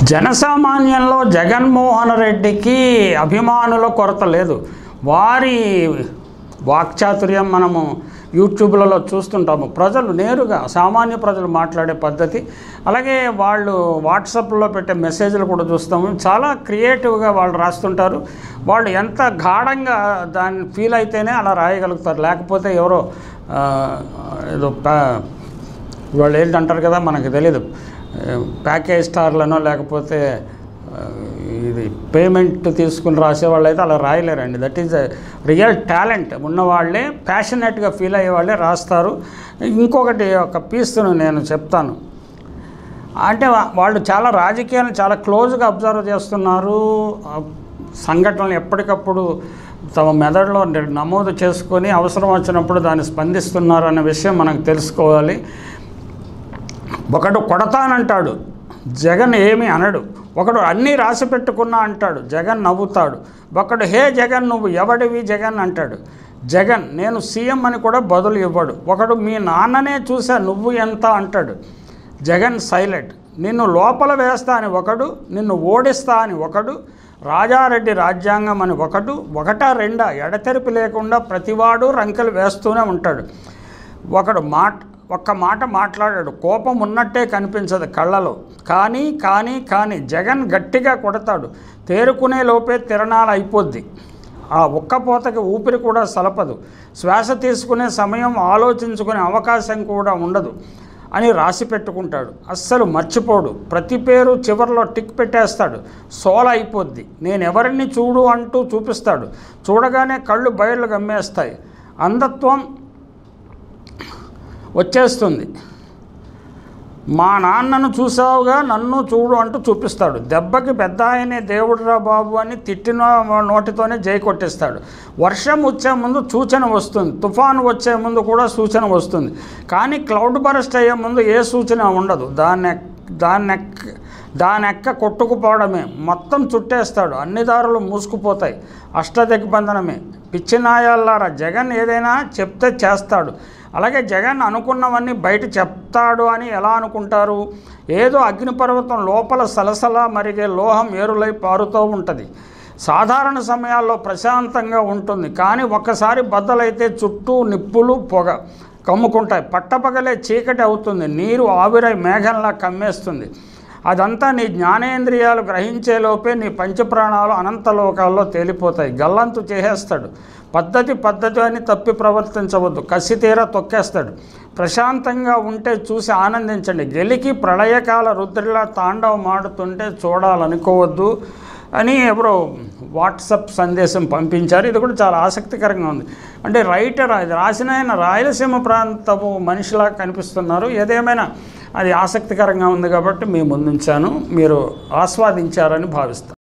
జనసామాన్యంలో జగన్మోహన్ రెడ్డికి అభిమానుల కొరత లేదు వారి వాక్చాతుర్యం మనము యూట్యూబ్లలో చూస్తుంటాము ప్రజలు నేరుగా సామాన్య ప్రజలు మాట్లాడే పద్ధతి అలాగే వాళ్ళు వాట్సాప్లో పెట్టే మెసేజ్లు కూడా చూస్తాము చాలా క్రియేటివ్గా వాళ్ళు రాస్తుంటారు వాళ్ళు ఎంత గాఢంగా దాన్ని ఫీల్ అయితేనే అలా రాయగలుగుతారు లేకపోతే ఎవరో ఆ, ఏదో పా- వాళ్ళు ఏంటంటారు కదా మనకు తెలియదు ప్యాకేజ్ స్టార్లనో లేకపోతే ఆ, ఇది పేమెంట్ తీసుకుని రాసేవాళ్ళు అయితే అలా రాయలేరండి దట్ ఈజ్ రియల్ టాలెంట్ ఉన్నవాళ్ళే ప్యాషనెట్గా ఫీల్ అయ్యే వాళ్ళే రాస్తారు ఇంకొకటి ఒక పీస్ను నేను చెప్తాను అంటే వా- వాళ్ళు చాలా రాజకీయాలను చాలా క్లోజ్గా అబ్జర్వ్ చేస్తున్నారు ఆ సంఘటనలు ఎప్పటికప్పుడు తమ మెదడులో ని- నమోదు చేసుకొని అవసరం వచ్చినప్పుడు దాన్ని స్పందిస్తున్నారు అనే విషయం మనకు తెలుసుకోవాలి ఒకడు కొడతానంటాడు జగన్ ఏమీ అనడు ఒకడు అన్నీ రాసి పెట్టుకున్నా అంటాడు జగన్ నవ్వుతాడు ఒకడు హే జగన్ నువ్వు ఎవడివి జగన్ అంటాడు జగన్ నేను సీఎం అని కూడా బదులు ఇవ్వడు ఒకడు మీ నాన్ననే చూసా నువ్వు ఎంత అంటాడు జగన్ సైలెంట్ నిన్ను లోపల వేస్తా అని ఒకడు నిన్ను ఓడిస్తా అని ఒకడు రాజారెడ్డి రాజ్యాంగం అని ఒకడు ఒకటా రెండా ఎడతెరిపి లేకుండా ప్రతివాడు రంకెలు వేస్తూనే ఉంటాడు ఒకడు మాట ఒక్క మాట మాట్లాడాడు కోపం ఉన్నట్టే కనిపించదు కళ్ళలో కానీ కానీ కానీ జగన్ గట్టిగా కొడతాడు తేరుకునే లోపే తిరణాలు అయిపోద్ది ఆ ఒక్కపోతకి ఊపిరి కూడా సలపదు శ్వాస తీసుకునే సమయం ఆలోచించుకునే అవకాశం కూడా ఉండదు అని రాసి పెట్టుకుంటాడు అస్సలు మర్చిపోడు ప్రతి పేరు చివరిలో టిక్ పెట్టేస్తాడు సోల అయిపోద్ది నేను ఎవరిని చూడు అంటూ చూపిస్తాడు చూడగానే కళ్ళు బయళ్ళు గమ్మేస్తాయి అంధత్వం వచ్చేస్తుంది మా నాన్నను చూసావుగా నన్ను చూడు అంటూ చూపిస్తాడు దెబ్బకి పెద్ద ఆయనే దేవుడురా బాబు అని తిట్టిన నోటితోనే జై కొట్టిస్తాడు వర్షం వచ్చే ముందు సూచన వస్తుంది తుఫాను వచ్చే ముందు కూడా సూచన వస్తుంది కానీ క్లౌడ్ బరస్ట్ అయ్యే ముందు ఏ సూచన ఉండదు దాన్ని దాన్ని ఎక్క దాని ఎక్క కొట్టుకుపోవడమే మొత్తం చుట్టేస్తాడు అన్ని దారులు మూసుకుపోతాయి అష్టదిగ్బంధనమే పిచ్చినాయాలారా జగన్ ఏదైనా చెప్తే చేస్తాడు అలాగే జగన్ అనుకున్నవన్నీ బయట చెప్తాడు అని ఎలా అనుకుంటారు ఏదో అగ్నిపర్వతం లోపల సలసల మరిగే లోహం ఏరులై పారుతూ ఉంటుంది సాధారణ సమయాల్లో ప్రశాంతంగా ఉంటుంది కానీ ఒక్కసారి బద్దలైతే చుట్టూ నిప్పులు పొగ కమ్ముకుంటాయి పట్టపగలే చీకటి అవుతుంది నీరు ఆవిరై మేఘంలా కమ్మేస్తుంది అదంతా నీ జ్ఞానేంద్రియాలు గ్రహించేలోపే నీ పంచప్రాణాలు అనంత లోకాల్లో తేలిపోతాయి గల్లంతు చేసేస్తాడు పద్ధతి పద్ధతి అని తప్పి ప్రవర్తించవద్దు కసి తీర తొక్కేస్తాడు ప్రశాంతంగా ఉంటే చూసి ఆనందించండి గెలికి ప్రళయకాల రుద్రిలా తాండవం ఆడుతుంటే చూడాలనుకోవద్దు అని ఎవరో వాట్సప్ సందేశం పంపించారు ఇది కూడా చాలా ఆసక్తికరంగా ఉంది అంటే రైటర్ అది రాసిన ఆయన రాయలసీమ ప్రాంతపు మనిషిలా కనిపిస్తున్నారు ఏదేమైనా అది ఆసక్తికరంగా ఉంది కాబట్టి మీ ముందుంచాను మీరు ఆస్వాదించారని భావిస్తాను